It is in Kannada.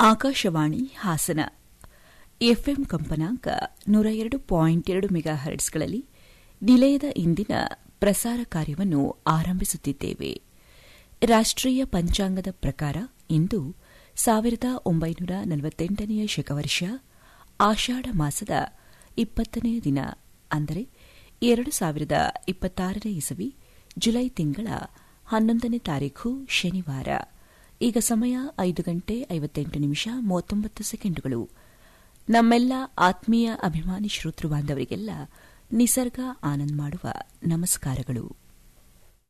ಆಕಾಶವಾಣಿ ಹಾಸನ ಎಫ್ಎಂ ಕಂಪನಾಂಕ ನೂರ ಎರಡು ಪಾಯಿಂಟ್ ಎರಡು ಮೆಗಾ ಹರ್ಟ್ಸ್ಗಳಲ್ಲಿ ನಿಲಯದ ಇಂದಿನ ಪ್ರಸಾರ ಕಾರ್ಯವನ್ನು ಆರಂಭಿಸುತ್ತಿದ್ದೇವೆ ರಾಷ್ಟೀಯ ಪಂಚಾಂಗದ ಪ್ರಕಾರ ಇಂದು ಸಾವಿರದ ಒಂಬೈನೂರ ನಲವತ್ತೆಂಟನೆಯ ಶಕವರ್ಷ ಆಷಾಢ ಮಾಸದ ಇಪ್ಪತ್ತನೆಯ ದಿನ ಅಂದರೆ ಎರಡು ಸಾವಿರದ ಇಪ್ಪತ್ತಾರನೇ ಇಸವಿ ಜುಲೈ ತಿಂಗಳ ಹನ್ನೊಂದನೇ ತಾರೀಖು ಶನಿವಾರ ಈಗ ಸಮಯ ಐದು ಗಂಟೆ ಐವತ್ತೆಂಟು ನಿಮಿಷ ಮೂವತ್ತೊಂಬತ್ತು ಸೆಕೆಂಡುಗಳು ನಮ್ಮೆಲ್ಲ ಆತ್ಮೀಯ ಅಭಿಮಾನಿ ಶ್ರೋತೃ ಬಾಂಧವರಿಗೆಲ್ಲ ನಿಸರ್ಗ ಆನಂದ್ ಮಾಡುವ ನಮಸ್ಕಾರಗಳು